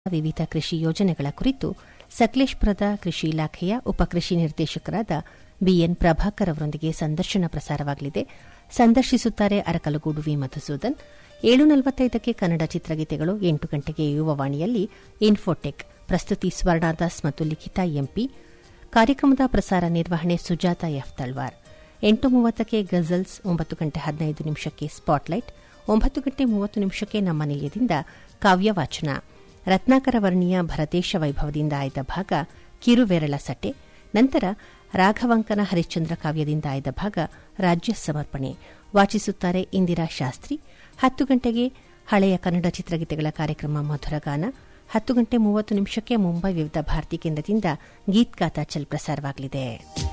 ವಿವಿಧ ಕೃಷಿ ಯೋಜನೆಗಳ ಕುರಿತು ಸಕಲೇಶ್ಪುರದ ಕೃಷಿ ಇಲಾಖೆಯ ಉಪಕೃಷಿ ನಿರ್ದೇಶಕರಾದ ಬಿಎನ್ ಪ್ರಭಾಕರ್ ಅವರೊಂದಿಗೆ ಸಂದರ್ಶನ ಪ್ರಸಾರವಾಗಲಿದೆ ಸಂದರ್ಶಿಸುತ್ತಾರೆ ಅರಕಲಗೂಡು ವಿ ಮಧುಸೂದನ್ ಏಳು ನಲವತ್ತೈದಕ್ಕೆ ಕನ್ನಡ ಚಿತ್ರಗೀತೆಗಳು ಎಂಟು ಗಂಟೆಗೆ ಯುವವಾಣಿಯಲ್ಲಿ ಇನ್ಫೋಟೆಕ್ ಪ್ರಸ್ತುತಿ ಸ್ವರ್ಣದಾಸ್ ಮತ್ತು ಲಿಖಿತಾ ಎಂಪಿ ಕಾರ್ಯಕ್ರಮದ ಪ್ರಸಾರ ನಿರ್ವಹಣೆ ಸುಜಾತ ಎಫ್ ತಳ್ವಾರ್ ಎಂಟು ಮೂವತ್ತಕ್ಕೆ ಗಜಲ್ಸ್ ಒಂಬತ್ತು ಗಂಟೆ ಹದಿನೈದು ನಿಮಿಷಕ್ಕೆ ಸ್ಪಾಟ್ಲೈಟ್ ಒಂಬತ್ತು ಗಂಟೆ ಮೂವತ್ತು ನಿಮಿಷಕ್ಕೆ ನಮ್ಮ ನಿಲಯದಿಂದ ಕಾವ್ಯವಾಚನ ರತ್ನಾಕರ ವರ್ಣಿಯ ಭರತೇಶ ವೈಭವದಿಂದ ಆಯ್ದ ಭಾಗ ಕಿರುವೆರಳ ಸಟೆ ನಂತರ ರಾಘವಂಕನ ಹರಿಶ್ಚಂದ್ರ ಕಾವ್ಯದಿಂದ ಆಯ್ದ ಭಾಗ ರಾಜ್ಯ ಸಮರ್ಪಣೆ ವಾಚಿಸುತ್ತಾರೆ ಇಂದಿರಾ ಶಾಸ್ತ್ರಿ ಹತ್ತು ಗಂಟೆಗೆ ಹಳೆಯ ಕನ್ನಡ ಚಿತ್ರಗೀತೆಗಳ ಕಾರ್ಯಕ್ರಮ ಮಧುರಗಾನ ಹತ್ತು ಗಂಟೆ ಮೂವತ್ತು ನಿಮಿಷಕ್ಕೆ ಮುಂಬೈ ವಿವಿಧ ಭಾರತಿ ಕೇಂದ್ರದಿಂದ ಗೀತ್ ಗಾತಾ ಚಲ್ ಪ್ರಸಾರವಾಗಲಿದೆ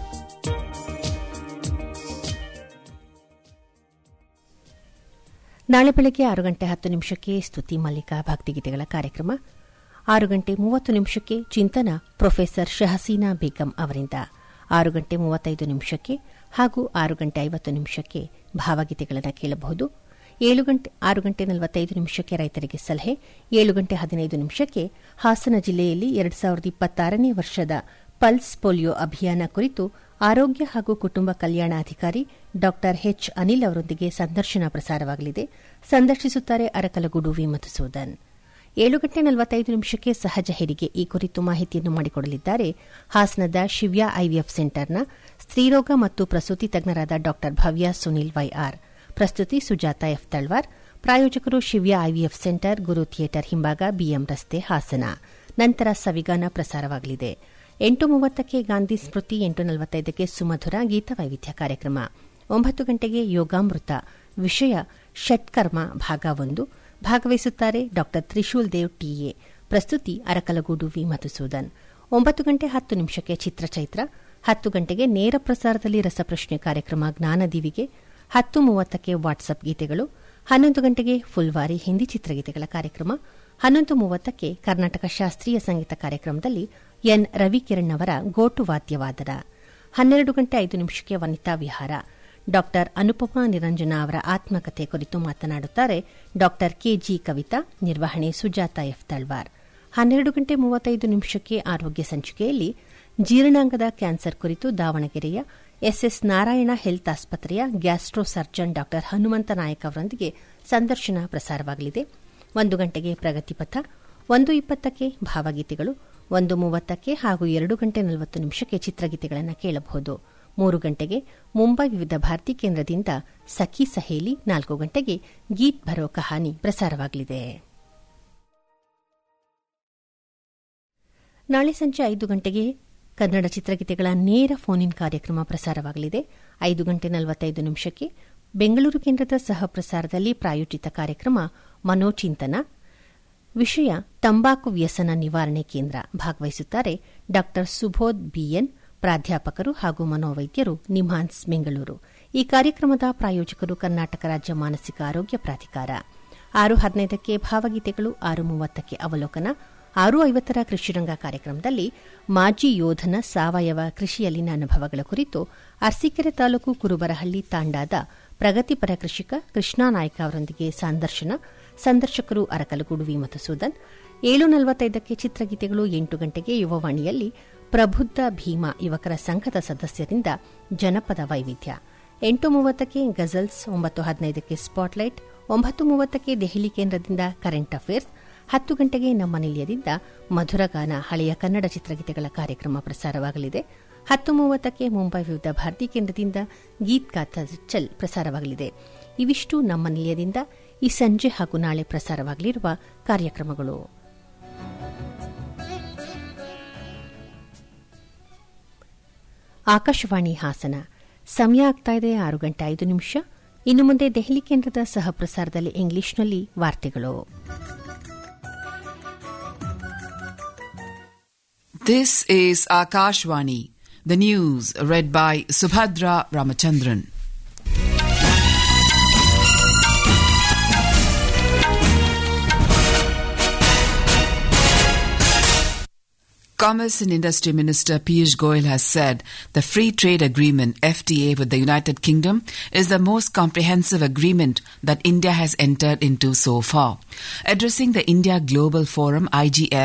ನಾಳೆ ಬೆಳಗ್ಗೆ ಆರು ಗಂಟೆ ಹತ್ತು ನಿಮಿಷಕ್ಕೆ ಸ್ತುತಿ ಮಲ್ಲಿಕಾ ಭಕ್ತಿಗೀತೆಗಳ ಕಾರ್ಯಕ್ರಮ ಆರು ಗಂಟೆ ಮೂವತ್ತು ನಿಮಿಷಕ್ಕೆ ಚಿಂತನ ಪ್ರೊಫೆಸರ್ ಶಹಸೀನಾ ಬೇಗಂ ಅವರಿಂದ ಆರು ಗಂಟೆ ಮೂವತ್ತೈದು ನಿಮಿಷಕ್ಕೆ ಹಾಗೂ ಆರು ಗಂಟೆ ಐವತ್ತು ನಿಮಿಷಕ್ಕೆ ಭಾವಗೀತೆಗಳನ್ನು ಕೇಳಬಹುದು ಏಳು ಗಂಟೆ ಆರು ಗಂಟೆ ನಲವತ್ತೈದು ನಿಮಿಷಕ್ಕೆ ರೈತರಿಗೆ ಸಲಹೆ ಏಳು ಗಂಟೆ ಹದಿನೈದು ನಿಮಿಷಕ್ಕೆ ಹಾಸನ ಜಿಲ್ಲೆಯಲ್ಲಿ ಎರಡು ಸಾವಿರದ ಇಪ್ಪತ್ತಾರನೇ ವರ್ಷದ ಪಲ್ಸ್ ಪೋಲಿಯೋ ಅಭಿಯಾನ ಕುರಿತು ಆರೋಗ್ಯ ಹಾಗೂ ಕುಟುಂಬ ಕಲ್ಯಾಣಾಧಿಕಾರಿ ಡಾ ಎಚ್ ಅನಿಲ್ ಅವರೊಂದಿಗೆ ಸಂದರ್ಶನ ಪ್ರಸಾರವಾಗಲಿದೆ ಸಂದರ್ಶಿಸುತ್ತಾರೆ ಅರಕಲಗೂಡು ವಿ ಮಧುಸೂದನ್ ಏಳು ಗಂಟೆ ನಲವತ್ತೈದು ನಿಮಿಷಕ್ಕೆ ಸಹಜ ಹೆರಿಗೆ ಈ ಕುರಿತು ಮಾಹಿತಿಯನ್ನು ಮಾಡಿಕೊಡಲಿದ್ದಾರೆ ಹಾಸನದ ಶಿವ್ಯ ಐವಿಎಫ್ ಸೆಂಟರ್ನ ಸ್ತ್ರೀರೋಗ ಮತ್ತು ಪ್ರಸೂತಿ ತಜ್ಞರಾದ ಡಾ ಭವ್ಯ ಸುನಿಲ್ ವೈಆರ್ ಪ್ರಸ್ತುತಿ ಸುಜಾತ ಎಫ್ ತಳ್ವಾರ್ ಪ್ರಾಯೋಜಕರು Shivya IVF centre Guru theatre ಹಿಂಭಾಗ ಬಿಎಂ ರಸ್ತೆ ಹಾಸನ ನಂತರ ಸವಿಗಾನ ಪ್ರಸಾರವಾಗಲಿದೆ ಎಂಟು ಮೂವತ್ತಕ್ಕೆ ಗಾಂಧಿ ಸ್ಮೃತಿ ಎಂಟು ನಲವತ್ತೈದಕ್ಕೆ ಸುಮಧುರ ಗೀತವೈವಿಧ್ಯ ಕಾರ್ಯಕ್ರಮ ಒಂಬತ್ತು ಗಂಟೆಗೆ ಯೋಗಾಮೃತ ವಿಷಯ ಷಟ್ಕರ್ಮ ಭಾಗ ಒಂದು ಭಾಗವಹಿಸುತ್ತಾರೆ ಡಾ ತ್ರಿಶೂಲ್ ದೇವ್ ಟಿಎ ಪ್ರಸ್ತುತಿ ಅರಕಲಗೂಡು ವಿ ಮಧುಸೂದನ್ ಒಂಬತ್ತು ಗಂಟೆ ಹತ್ತು ನಿಮಿಷಕ್ಕೆ ಚಿತ್ರಚೈತ್ರ ಹತ್ತು ಗಂಟೆಗೆ ನೇರ ಪ್ರಸಾರದಲ್ಲಿ ರಸಪ್ರಶ್ನೆ ಕಾರ್ಯಕ್ರಮ ಜ್ಞಾನದೀವಿಗೆ ಹತ್ತು ಮೂವತ್ತಕ್ಕೆ ವಾಟ್ಸಪ್ ಗೀತೆಗಳು ಹನ್ನೊಂದು ಗಂಟೆಗೆ ಫುಲ್ವಾರಿ ಹಿಂದಿ ಚಿತ್ರಗೀತೆಗಳ ಕಾರ್ಯಕ್ರಮ ಹನ್ನೊಂದು ಮೂವತ್ತಕ್ಕೆ ಕರ್ನಾಟಕ ಶಾಸ್ತ್ರೀಯ ಸಂಗೀತ ಕಾರ್ಯಕ್ರಮದಲ್ಲಿ ಎನ್ ರವಿಕಿರಣ್ ಅವರ ಗೋಟು ವಾದ್ಯವಾದನ ಹನ್ನೆರಡು ಗಂಟೆ ಐದು ನಿಮಿಷಕ್ಕೆ ವನಿತಾ ವಿಹಾರ ಡಾ ಅನುಪಮಾ ನಿರಂಜನ ಅವರ ಆತ್ಮಕಥೆ ಕುರಿತು ಮಾತನಾಡುತ್ತಾರೆ ಡಾ ಕೆಜಿ ಕವಿತಾ ನಿರ್ವಹಣೆ ಸುಜಾತ ಎಫ್ ತಳ್ವಾರ್ ಹನ್ನೆರಡು ಗಂಟೆ ಮೂವತ್ತೈದು ನಿಮಿಷಕ್ಕೆ ಆರೋಗ್ಯ ಸಂಚಿಕೆಯಲ್ಲಿ ಜೀರ್ಣಾಂಗದ ಕ್ಯಾನ್ಸರ್ ಕುರಿತು ದಾವಣಗೆರೆಯ ಎಸ್ಎಸ್ ನಾರಾಯಣ ಹೆಲ್ತ್ ಆಸ್ಪತ್ರೆಯ ಗ್ಯಾಸ್ಟ್ರೋ ಸರ್ಜನ್ ಡಾ ಹನುಮಂತ ನಾಯಕ್ ಅವರೊಂದಿಗೆ ಸಂದರ್ಶನ ಪ್ರಸಾರವಾಗಲಿದೆ ಒಂದು ಗಂಟೆಗೆ ಪ್ರಗತಿಪಥ ಒಂದು ಇಪ್ಪತ್ತಕ್ಕೆ ಭಾವಗೀತೆಗಳು ಒಂದು ಮೂವತ್ತಕ್ಕೆ ಹಾಗೂ ಎರಡು ಗಂಟೆ ನಲವತ್ತು ನಿಮಿಷಕ್ಕೆ ಚಿತ್ರಗೀತೆಗಳನ್ನು ಕೇಳಬಹುದು ಮೂರು ಗಂಟೆಗೆ ಮುಂಬೈ ವಿವಿಧ ಭಾರತಿ ಕೇಂದ್ರದಿಂದ ಸಖಿ ಸಹೇಲಿ ನಾಲ್ಕು ಗಂಟೆಗೆ ಗೀತ್ ಭರೋ ಕಹಾನಿ ಪ್ರಸಾರವಾಗಲಿದೆ ನಾಳೆ ಸಂಜೆ ಐದು ಗಂಟೆಗೆ ಕನ್ನಡ ಚಿತ್ರಗೀತೆಗಳ ನೇರ ಫೋನ್ ಇನ್ ಕಾರ್ಯಕ್ರಮ ಪ್ರಸಾರವಾಗಲಿದೆ ಐದು ಗಂಟೆ ನಲವತ್ತೈದು ನಿಮಿಷಕ್ಕೆ ಬೆಂಗಳೂರು ಕೇಂದ್ರದ ಸಹ ಪ್ರಸಾರದಲ್ಲಿ ಪ್ರಾಯೋಜಿತ ಕಾರ್ಯಕ್ರಮ ಮನೋಚಿಂತನ ವಿಷಯ ತಂಬಾಕು ವ್ಯಸನ ನಿವಾರಣೆ ಕೇಂದ್ರ ಭಾಗವಹಿಸುತ್ತಾರೆ ಡಾ ಸುಬೋಧ್ ಬಿಎನ್ ಪ್ರಾಧ್ಯಾಪಕರು ಹಾಗೂ ಮನೋವೈದ್ಯರು ನಿಮ್ಹಾನ್ಸ್ ಬೆಂಗಳೂರು ಈ ಕಾರ್ಯಕ್ರಮದ ಪ್ರಾಯೋಜಕರು ಕರ್ನಾಟಕ ರಾಜ್ಯ ಮಾನಸಿಕ ಆರೋಗ್ಯ ಪ್ರಾಧಿಕಾರ ಆರು ಹದಿನೈದಕ್ಕೆ ಭಾವಗೀತೆಗಳು ಆರು ಮೂವತ್ತಕ್ಕೆ ಅವಲೋಕನ ಆರು ಐವತ್ತರ ಕೃಷಿರಂಗ ಕಾರ್ಯಕ್ರಮದಲ್ಲಿ ಮಾಜಿ ಯೋಧನ ಸಾವಯವ ಕೃಷಿಯಲ್ಲಿನ ಅನುಭವಗಳ ಕುರಿತು ಅರಸೀಕೆರೆ ತಾಲೂಕು ಕುರುಬರಹಳ್ಳಿ ತಾಂಡಾದ ಪ್ರಗತಿಪರ ಕೃಷಿಕ ಕೃಷ್ಣಾ ನಾಯ್ಕ ಅವರೊಂದಿಗೆ ಸಂದರ್ಶನ ಸಂದರ್ಶಕರು ಅರಕಲಗೂಡು ವಿ ಮಧುಸೂದನ್ ಏಳು ನಲವತ್ತೈದಕ್ಕೆ ಚಿತ್ರಗೀತೆಗಳು ಎಂಟು ಗಂಟೆಗೆ ಯುವವಾಣಿಯಲ್ಲಿ ಪ್ರಬುದ್ಧ ಭೀಮಾ ಯುವಕರ ಸಂಘದ ಸದಸ್ಯರಿಂದ ಜನಪದ ವೈವಿಧ್ಯ ಎಂಟು ಮೂವತ್ತಕ್ಕೆ ಗಜಲ್ಸ್ ಒಂಬತ್ತು ಹದಿನೈದಕ್ಕೆ ಸ್ಪಾಟ್ಲೈಟ್ ಒಂಬತ್ತು ಮೂವತ್ತಕ್ಕೆ ದೆಹಲಿ ಕೇಂದ್ರದಿಂದ ಕರೆಂಟ್ ಅಫೇರ್ಸ್ ಹತ್ತು ಗಂಟೆಗೆ ನಮ್ಮ ನಿಲಯದಿಂದ ಮಧುರಗಾನ ಹಳೆಯ ಕನ್ನಡ ಚಿತ್ರಗೀತೆಗಳ ಕಾರ್ಯಕ್ರಮ ಪ್ರಸಾರವಾಗಲಿದೆ ಹತ್ತು ಮೂವತ್ತಕ್ಕೆ ಮುಂಬೈ ವಿವಿಧ ಭಾರತಿ ಕೇಂದ್ರದಿಂದ ಗೀತ್ ಗಾತಾ ಚಲ್ ಪ್ರಸಾರವಾಗಲಿದೆ ಇವಿಷ್ಟು ನಮ್ಮ ನಿಲಯದಿಂದ ಈ ಸಂಜೆ ಹಾಗೂ ನಾಳೆ ಪ್ರಸಾರವಾಗಲಿರುವ ಕಾರ್ಯಕ್ರಮಗಳು ಆಕಾಶವಾಣಿ ಹಾಸನ ಸಮಯ ಆಗ್ತಾ ಇದೆ ಆರು ಗಂಟೆ ಐದು ನಿಮಿಷ ಇನ್ನು ಮುಂದೆ ದೆಹಲಿ ಕೇಂದ್ರದ ಸಹ ಪ್ರಸಾರದಲ್ಲಿ ಇಂಗ್ಲಿಷ್ನಲ್ಲಿ ವಾರ್ತೆಗಳು This is Akashwani, the news read by Subhadra Ramachandran. Commerce and Industry Minister Piyush Goyal has said the free trade agreement FTA with the United Kingdom is the most comprehensive agreement that India has entered into so far. Addressing the India Global Forum IGF